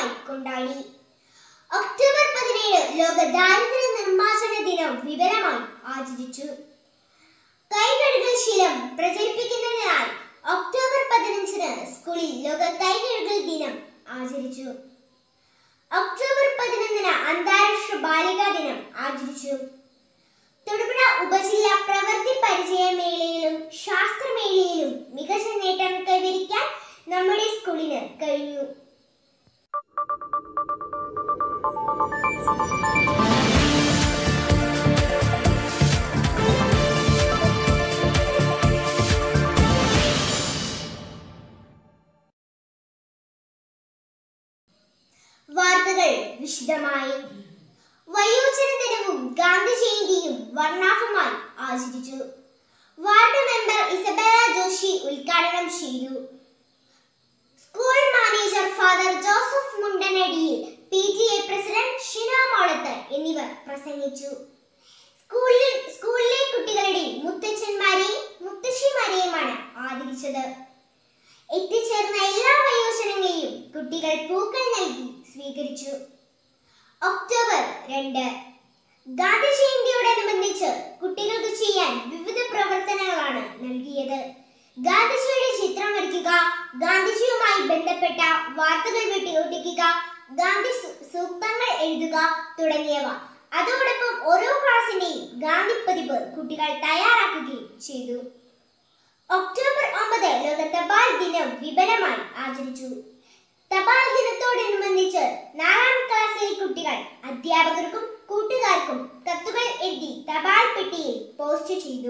ഫലപ്രദമായി കൊണ്ടാടി ഒക്ടോബർ പതിനേഴ് ലോക ദാരിദ്ര്യ നിർമ്മാർജ്ജന ദിനം വിപുലമായി ആചരിച്ചു കൈകഴുകൽ ശീലം പ്രചരിപ്പിക്കുന്നതിനായി ഒക്ടോബർ പതിനഞ്ചിന് സ്കൂളിൽ ലോക കൈകഴുകൽ ദിനം ആചരിച്ചു ഒക്ടോബർ പതിനൊന്നിന് അന്താരാഷ്ട്ര ബാലികാ ദിനം ആചരിച്ചു തൊടുപുഴ ഉപജില്ല പ്രവൃത്തി പരിചയ മേളയിലും ശാസ്ത്രമേളയിലും മികച്ച നേട്ടം കൈവരിക്കാൻ നമ്മുടെ സ്കൂളിന് കഴിഞ്ഞു വാർത്തകൾ വിശദമായി വയോജന ദിനവും ഗാന്ധി ജയന്തിയും വർണ്ണാഭമായി ആചരിച്ചു വാർഡ് മെമ്പർ ഇസബെല ജോഷി ഉദ്ഘാടനം ചെയ്തു സ്കൂൾ മാനേജർ ഫാദർ ജോസഫ് മുണ്ടനടിയിൽ P T A president Shina മോളത്ത് എന്നിവർ പ്രസംഗിച്ചു സ്കൂളിൽ സ്കൂളിലെ കുട്ടികളുടെ മുത്തച്ഛന്മാരെയും മുത്തശ്ശിമാരെയുമാണ് ആദരിച്ചത് എത്തിച്ചേർന്ന എല്ലാ വയോജനങ്ങളെയും കുട്ടികൾ പൂക്കൾ നൽകി സ്വീകരിച്ചു ഒക്ടോബർ രണ്ട് ഗാന്ധി ജയന്തിയോടനുബന്ധിച്ച് കുട്ടികൾക്ക് ചെയ്യാൻ വിവിധ പ്രവർത്തനങ്ങളാണ് നൽകിയത് ഗാന്ധിജിയുടെ ചിത്രം വരയ്ക്കുക ഗാന്ധിജിയുമായി ബന്ധപ്പെട്ട വാർത്തകൾ വെട്ടി ഒട്ടിക്കുക ഗാന്ധി സൂ- സൂക്തങ്ങൾ എഴുതുക തുടങ്ങിയവ അതോടൊപ്പം ഓരോ ക്ലാസിന്റെയും ഗാന്ധി പതിപ്പ് കുട്ടികൾ തയ്യാറാക്കുകയും ചെയ്തു ഒക്ടോബർ ഒമ്പത് ലോക തപാൽ ദിനം വിപുലമായി ആചരിച്ചു തപാൽ ദിനത്തോടനുബന്ധിച്ച് നാലാം ക്ലാസ്സിലെ കുട്ടികൾ അധ്യാപകർക്കും കൂട്ടുകാർക്കും കത്തുകൾ എഴുതി തപാൽ പെട്ടിയിൽ പോസ്റ്റ് ചെയ്തു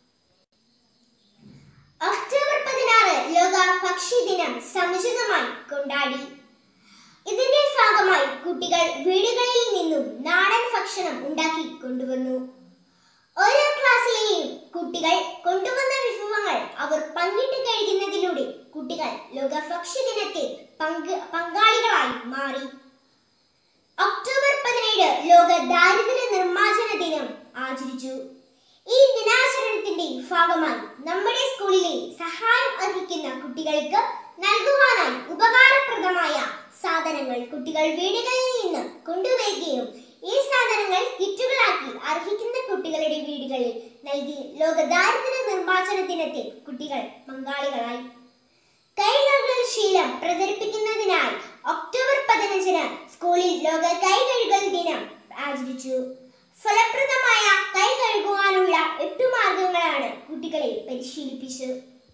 ഒക്ടോബർ പതിനാറ് ലോക ഭക്ഷ്യ ദിനം സമുചിതമായി കൊണ്ടാടി ഇതിന്റെ ഭാഗമായി കുട്ടികൾ വീടുകളിൽ നിന്നും നാടൻ ഭക്ഷണം ഉണ്ടാക്കി കൊണ്ടുവന്നു ഓരോ ക്ലാസ്സിലെയും കുട്ടികൾ കൊണ്ടുവന്ന വിഭവങ്ങൾ അവർ പങ്കിട്ട് കഴിക്കുന്നതിലൂടെ കുട്ടികൾ ലോക ഭക്ഷ്യ ദിനത്തിൽ പങ്ക് പങ്കാളികളായി മാറി ഒക്ടോബർ പതിനേഴ് ലോക ദാരിദ്ര്യ നിർമ്മാർജ്ജന ദിനം ആചരിച്ചു ഈ ദിനാചരണത്തിന്റെ ഭാഗമായി നമ്മുടെ സ്കൂളിലെ സഹായം അർഹിക്കുന്ന കുട്ടികൾക്ക് നൽകുവാനായി ഉപകാരപ്രദമായ സാധനങ്ങൾ കുട്ടികൾ വീടുകളിൽ നിന്ന് കൊണ്ടുവരികയും ഈ സാധനങ്ങൾ കിറ്റുകളാക്കി അർഹിക്കുന്ന കുട്ടികളുടെ വീടുകളിൽ നൽകി ലോക ദാരിദ്ര്യ നിർമ്മാർജ്ജന ദിനത്തിൽ കുട്ടികൾ പങ്കാളികളായി കൈകഴുകൽ ശീലം പ്രചരിപ്പിക്കുന്നതിനായി ഒക്ടോബർ പതിനഞ്ചിന് സ്കൂളിൽ ലോക കൈകഴുകൽ ദിനം ആചരിച്ചു ഫലപ്രദമായ കൈ കഴുകുവാനുള്ള എട്ടു മാർഗങ്ങളാണ് കുട്ടികളെ പരിശീലിപ്പിച്ചത്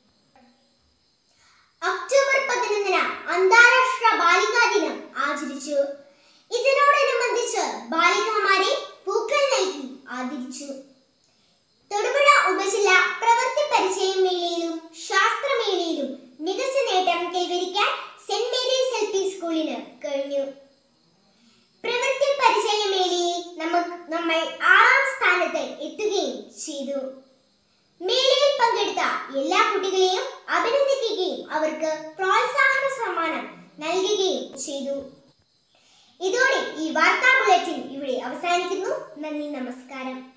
ഒക്ടോബർ പതിനൊന്നിന് അന്താരാഷ്ട്ര ബാലികാ ദിനം ആചരിച്ചു ഇതിനോടനുബന്ധിച്ച് ബാലികമാരെ പൂക്കൾ നൽകി ആദരിച്ചു തൊടുപുഴ ഉപജില്ല പ്രവൃത്തി പരിചയ മേളയിലും ശാസ്ത്രമേളയിലും മികച്ച നേട്ടം കൈവരിക്കാൻ സെന്റ് മേരീസ് എൽ പി സ്കൂളിന് കഴിഞ്ഞു പ്രവൃത്തി പരിചയ മേളയിൽ നമുക്ക് നമ്മൾ ആറാം സ്ഥാനത്ത് എത്തുകയും ചെയ്തു മേളയിൽ പങ്കെടുത്ത എല്ലാ കുട്ടികളെയും അഭിനന്ദിക്കുകയും അവർക്ക് പ്രോത്സാഹന സമ്മാനം നൽകുകയും ചെയ്തു ഇതോടെ ഈ വാർത്താ ബുള്ളറ്റിൻ ഇവിടെ അവസാനിക്കുന്നു നന്ദി നമസ്കാരം